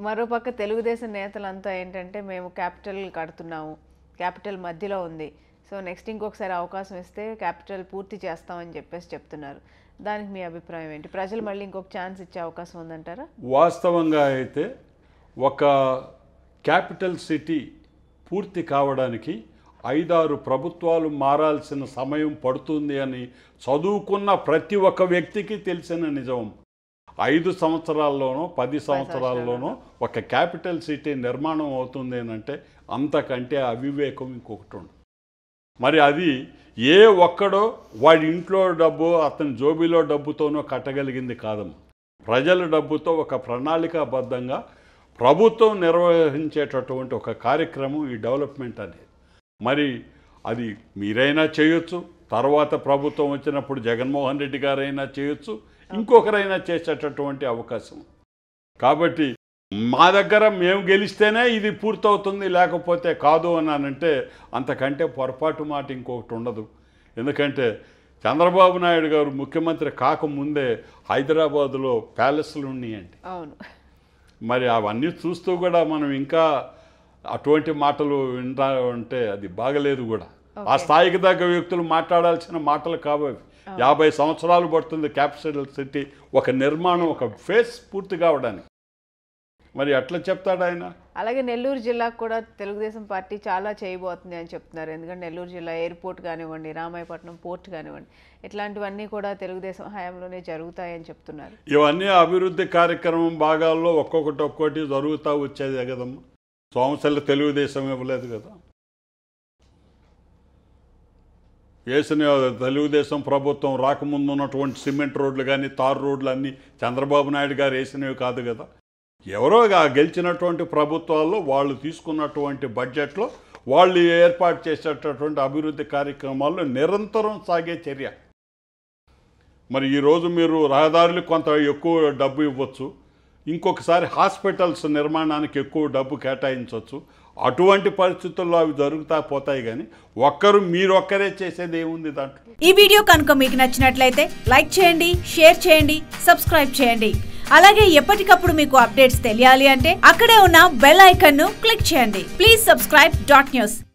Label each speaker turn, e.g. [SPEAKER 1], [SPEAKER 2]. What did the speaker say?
[SPEAKER 1] మరోపక్క తెలుగుదేశం నేతలంతా ఏంటంటే మేము క్యాపిటల్ కడుతున్నాము క్యాపిటల్ మధ్యలో ఉంది సో నెక్స్ట్ ఇంకొకసారి అవకాశం ఇస్తే క్యాపిటల్ పూర్తి చేస్తామని చెప్పేసి చెప్తున్నారు దానికి మీ అభిప్రాయం ఏంటి ప్రజలు మళ్ళీ ఇంకొక ఛాన్స్ ఇచ్చే అవకాశం ఉందంటారా
[SPEAKER 2] వాస్తవంగా అయితే ఒక క్యాపిటల్ సిటీ పూర్తి కావడానికి ఐదారు ప్రభుత్వాలు మారాల్సిన సమయం పడుతుంది అని చదువుకున్న ప్రతి ఒక్క వ్యక్తికి తెలిసిన నిజం ఐదు సంవత్సరాల్లోనో పది సంవత్సరాల్లోనో ఒక క్యాపిటల్ సిటీ నిర్మాణం అవుతుంది అని అంటే అంతకంటే అవివేకం ఇంకొకటి ఉండదు మరి అది ఏ ఒక్కడో వాడి ఇంట్లో డబ్బు అతని జోబీలో డబ్బుతోనో కట్టగలిగింది కాదమ్మా ప్రజల డబ్బుతో ఒక ప్రణాళికాబద్ధంగా ప్రభుత్వం నిర్వహించేటటువంటి ఒక కార్యక్రమం ఈ డెవలప్మెంట్ అనేది మరి అది మీరైనా చేయొచ్చు తర్వాత ప్రభుత్వం వచ్చినప్పుడు జగన్మోహన్ రెడ్డి గారైనా చేయొచ్చు ఇంకొకరైనా చేసేటటువంటి అవకాశం కాబట్టి మా దగ్గర మేము గెలిస్తేనే ఇది పూర్తవుతుంది లేకపోతే కాదు అన్నానంటే అంతకంటే పొరపాటు మాట ఇంకొకటి ఉండదు ఎందుకంటే చంద్రబాబు నాయుడు గారు ముఖ్యమంత్రి కాకముందే హైదరాబాదులో ప్యాలెస్లు ఉన్నాయండి
[SPEAKER 1] అవును
[SPEAKER 2] మరి అవన్నీ చూస్తూ కూడా మనం ఇంకా అటువంటి మాటలు వింటా ఉంటే అది బాగలేదు కూడా ఆ స్థాయికి తగ్గ వ్యక్తులు మాట్లాడాల్సిన మాటలు కావు యాభై సంవత్సరాలు పడుతుంది క్యాపిటల్ సిటీ ఒక నిర్మాణం ఒక ఫేస్ పూర్తి కావడానికి మరి ఎట్లా చెప్తాడు ఆయన
[SPEAKER 1] అలాగే నెల్లూరు జిల్లాకు కూడా తెలుగుదేశం పార్టీ చాలా చేయబోతుంది అని చెప్తున్నారు ఎందుకంటే నెల్లూరు జిల్లా ఎయిర్పోర్ట్ కానివ్వండి రామాయపట్నం పోర్ట్ కానివ్వండి ఇట్లాంటివన్నీ కూడా తెలుగుదేశం హయాంలోనే జరుగుతాయని చెప్తున్నారు
[SPEAKER 2] ఇవన్నీ అభివృద్ధి కార్యక్రమం భాగాల్లో ఒక్కొక్కటి ఒక్కొక్కటి జరుగుతూ వచ్చేదే కదమ్మా సోమశల్ల తెలుగుదేశం ఇవ్వలేదు కదా వేసిన తెలుగుదేశం ప్రభుత్వం రాకముందు ఉన్నటువంటి సిమెంట్ రోడ్లు కానీ తారు రోడ్లు అన్నీ చంద్రబాబు నాయుడు గారు వేసినవి కాదు కదా ఎవరో గా- గెలిచినటువంటి ప్రభుత్వాల్లో వాళ్ళు తీసుకున్నటువంటి బడ్జెట్లో వాళ్ళు ఏర్పాటు చేసేటటువంటి అభివృద్ధి కార్యక్రమాల్లో నిరంతరం సాగే చర్య మరి ఈరోజు మీరు రహదారులకు కొంత ఎక్కువ డబ్బు ఇవ్వచ్చు ఇంకొకసారి హాస్పిటల్స్ నిర్మాణానికి ఎక్కువ డబ్బు కేటాయించవచ్చు అటువంటి పరిస్థితుల్లో అవి జరుగుతా పోతాయి కానీ ఒక్కరు మీరొక్కరే చేసేది ఏముంది దాంట్లో
[SPEAKER 3] ఈ వీడియో కనుక మీకు నచ్చినట్లయితే లైక్ చేయండి షేర్ చేయండి సబ్స్క్రైబ్ చేయండి అలాగే ఎప్పటికప్పుడు మీకు అప్డేట్స్ తెలియాలి అంటే అక్కడే ఉన్న బెల్ ఐకాన్ ను క్లిక్ చేయండి ప్లీజ్ సబ్స్క్రైబ్ డాట్ న్యూస్